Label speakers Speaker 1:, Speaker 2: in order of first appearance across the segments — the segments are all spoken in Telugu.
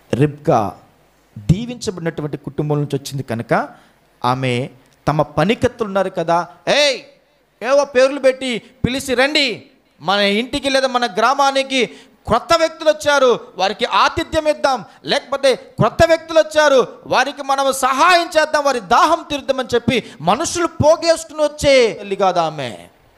Speaker 1: రిబ్కా దీవించబడినటువంటి కుటుంబం నుంచి వచ్చింది కనుక ఆమె తమ పనికత్తులు ఉన్నారు కదా ఏయ్ ఏవో పేర్లు పెట్టి పిలిచి రండి మన ఇంటికి లేదా మన గ్రామానికి క్రొత్త వ్యక్తులు వచ్చారు వారికి ఆతిథ్యం ఇద్దాం లేకపోతే క్రొత్త వ్యక్తులు వచ్చారు వారికి మనం సహాయం చేద్దాం వారి దాహం తీరుద్దామని చెప్పి మనుషులు పోగేసుకుని వచ్చే తల్లి కాదు ఆమె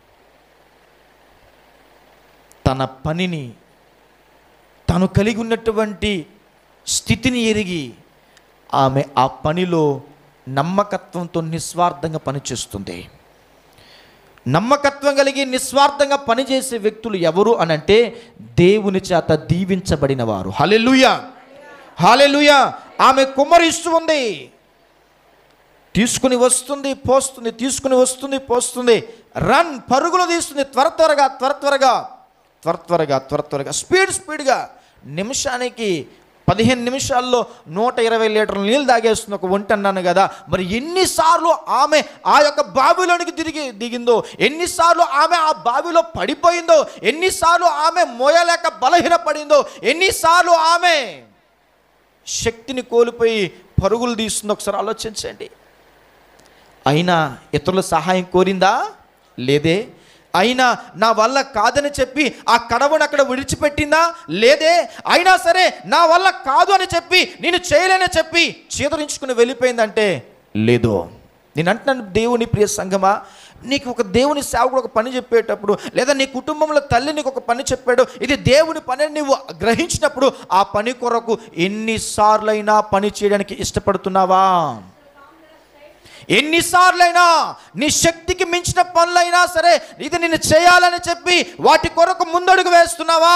Speaker 1: తన పనిని తను కలిగి ఉన్నటువంటి స్థితిని ఎరిగి ఆమె ఆ పనిలో నమ్మకత్వంతో నిస్వార్థంగా పనిచేస్తుంది నమ్మకత్వం కలిగి నిస్వార్థంగా పనిచేసే వ్యక్తులు ఎవరు అని అంటే దేవుని చేత దీవించబడిన వారు హలెలుయ హాలెలుయ ఆమె కుమ్మరిస్తూ ఉంది తీసుకుని వస్తుంది పోస్తుంది తీసుకుని వస్తుంది పోస్తుంది రన్ పరుగులు తీస్తుంది త్వర త్వరగా త్వర త్వరగా త్వర త్వరగా త్వర త్వరగా స్పీడ్ స్పీడ్గా నిమిషానికి పదిహేను నిమిషాల్లో నూట ఇరవై లీటర్ల నీళ్ళు తాగేస్తుంది ఒక వంట అన్నాను కదా మరి ఎన్నిసార్లు ఆమె ఆ యొక్క బావిలోనికి తిరిగి దిగిందో ఎన్నిసార్లు ఆమె ఆ బావిలో పడిపోయిందో ఎన్నిసార్లు ఆమె మోయలేక బలహీనపడిందో ఎన్నిసార్లు ఆమె శక్తిని కోల్పోయి పరుగులు తీస్తుందో ఒకసారి ఆలోచించండి అయినా ఇతరుల సహాయం కోరిందా లేదే అయినా నా వల్ల కాదని చెప్పి ఆ కడవను అక్కడ విడిచిపెట్టిందా లేదే అయినా సరే నా వల్ల కాదు అని చెప్పి నేను చేయలేని చెప్పి చీదరించుకుని వెళ్ళిపోయిందంటే లేదో నేను అంటున్నాను దేవుని ప్రియ సంగమా నీకు ఒక దేవుని సేవకుడు ఒక పని చెప్పేటప్పుడు లేదా నీ కుటుంబంలో తల్లి నీకు ఒక పని చెప్పాడు ఇది దేవుని పని అని నువ్వు గ్రహించినప్పుడు ఆ పని కొరకు ఎన్నిసార్లైనా పని చేయడానికి ఇష్టపడుతున్నావా ఎన్నిసార్లైనా నీ శక్తికి మించిన పనులైనా సరే ఇది నేను చేయాలని చెప్పి వాటి కొరకు ముందడుగు వేస్తున్నావా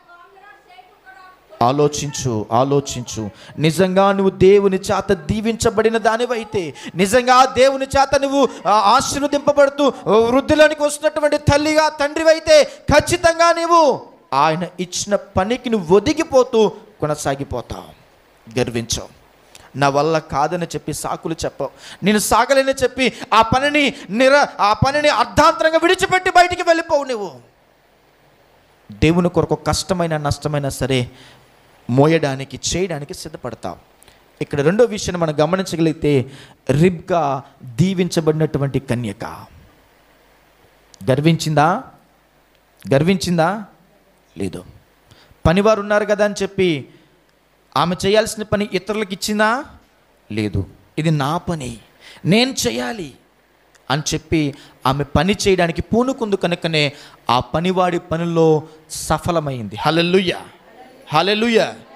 Speaker 1: ఆలోచించు ఆలోచించు నిజంగా నువ్వు దేవుని చేత దీవించబడిన దానివైతే నిజంగా దేవుని చేత నువ్వు ఆ, ఆశీర్వదింపబడుతూ వృద్ధిలోనికి వస్తున్నటువంటి తల్లిగా తండ్రివైతే ఖచ్చితంగా నీవు ఆయన ఇచ్చిన పనికి నువ్వు ఒదిగిపోతూ కొనసాగిపోతావు గర్వించవు నా వల్ల కాదని చెప్పి సాకులు చెప్పవు నేను సాగలేని చెప్పి ఆ పనిని నిర ఆ పనిని అర్ధాంతరంగా విడిచిపెట్టి బయటికి వెళ్ళిపోవు నువ్వు దేవుని కొరకు కష్టమైన నష్టమైనా సరే మోయడానికి చేయడానికి సిద్ధపడతావు ఇక్కడ రెండో విషయాన్ని మనం గమనించగలిగితే రిబ్గా దీవించబడినటువంటి కన్యక గర్వించిందా గర్వించిందా లేదు పనివారు ఉన్నారు కదా అని చెప్పి ఆమె చేయాల్సిన పని ఇతరులకు ఇచ్చిందా లేదు ఇది నా పని నేను చేయాలి అని చెప్పి ఆమె పని చేయడానికి పూనుకుందు కనుకనే ఆ పనివాడి పనిలో సఫలమైంది హలెలుయ హలెలుయ